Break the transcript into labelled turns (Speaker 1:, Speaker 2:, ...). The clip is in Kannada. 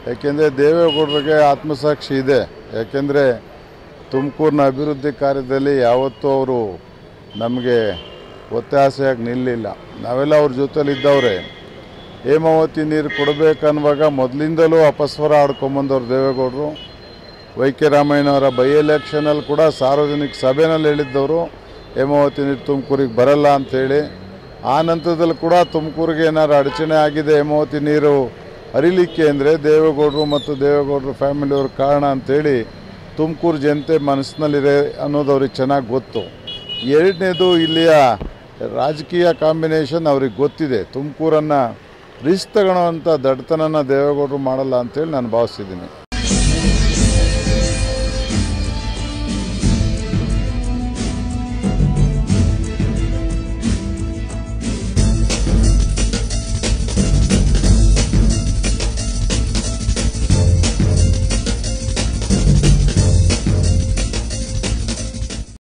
Speaker 1: ಯಾಕೆಂದರೆ ದೇವೇಗೌಡರಿಗೆ ಆತ್ಮಸಾಕ್ಷಿ ಇದೆ ಯಾಕೆಂದರೆ ತುಮಕೂರಿನ ಅಭಿವೃದ್ಧಿ ಕಾರ್ಯದಲ್ಲಿ ಯಾವತ್ತೂ ಅವರು ನಮಗೆ ಒತ್ತಾಸೆಯಾಗಿ ನಿಲ್ಲಿಲ್ಲ ನಾವೆಲ್ಲ ಅವ್ರ ಜೊತೆಲಿ ಇದ್ದವ್ರೆ ಹೇಮಾವತಿ ನೀರು ಕೊಡಬೇಕನ್ನುವಾಗ ಮೊದಲಿಂದಲೂ ಅಪಸ್ವರ ಆಡ್ಕೊಂಬಂದವ್ರು ದೇವೇಗೌಡರು ವೈ ಕೆ ರಾಮಯ್ಯನವರ ಬೈ ಎಲೆಕ್ಷನಲ್ಲಿ ಕೂಡ ಸಾರ್ವಜನಿಕ ಸಭೆಯಲ್ಲಿ ಹೇಳಿದ್ದವರು ಹೇಮಾವತಿ ನೀರು ತುಮಕೂರಿಗೆ ಬರಲ್ಲ ಅಂಥೇಳಿ ಆ ನಂತರದಲ್ಲಿ ಕೂಡ ತುಮಕೂರಿಗೆ ಏನಾದ್ರು ಅಡಚಣೆ ಆಗಿದೆ ಹೇಮಾವತಿ ನೀರು ಹರಿಲಿಕ್ಕೆ ಅಂದರೆ ದೇವೇಗೌಡರು ಮತ್ತು ದೇವೇಗೌಡರು ಫ್ಯಾಮಿಲಿಯವ್ರ ಕಾರಣ ಅಂಥೇಳಿ ತುಮಕೂರು ಜನತೆ ಮನಸ್ಸಿನಲ್ಲಿದೆ ಅನ್ನೋದು ಅವ್ರಿಗೆ ಚೆನ್ನಾಗಿ ಗೊತ್ತು ಎರಡನೇದು ಇಲ್ಲಿಯ ರಾಜಕೀಯ ಕಾಂಬಿನೇಷನ್ ಅವ್ರಿಗೆ ಗೊತ್ತಿದೆ ತುಮಕೂರನ್ನು ರಿಸ್ಕ್ ತಗೊಳ್ಳೋವಂಥ ದಡ್ತನನ ದೇವೇಗೌಡರು ಮಾಡಲ್ಲ ಅಂತೇಳಿ ನಾನು ಭಾವಿಸಿದ್ದೀನಿ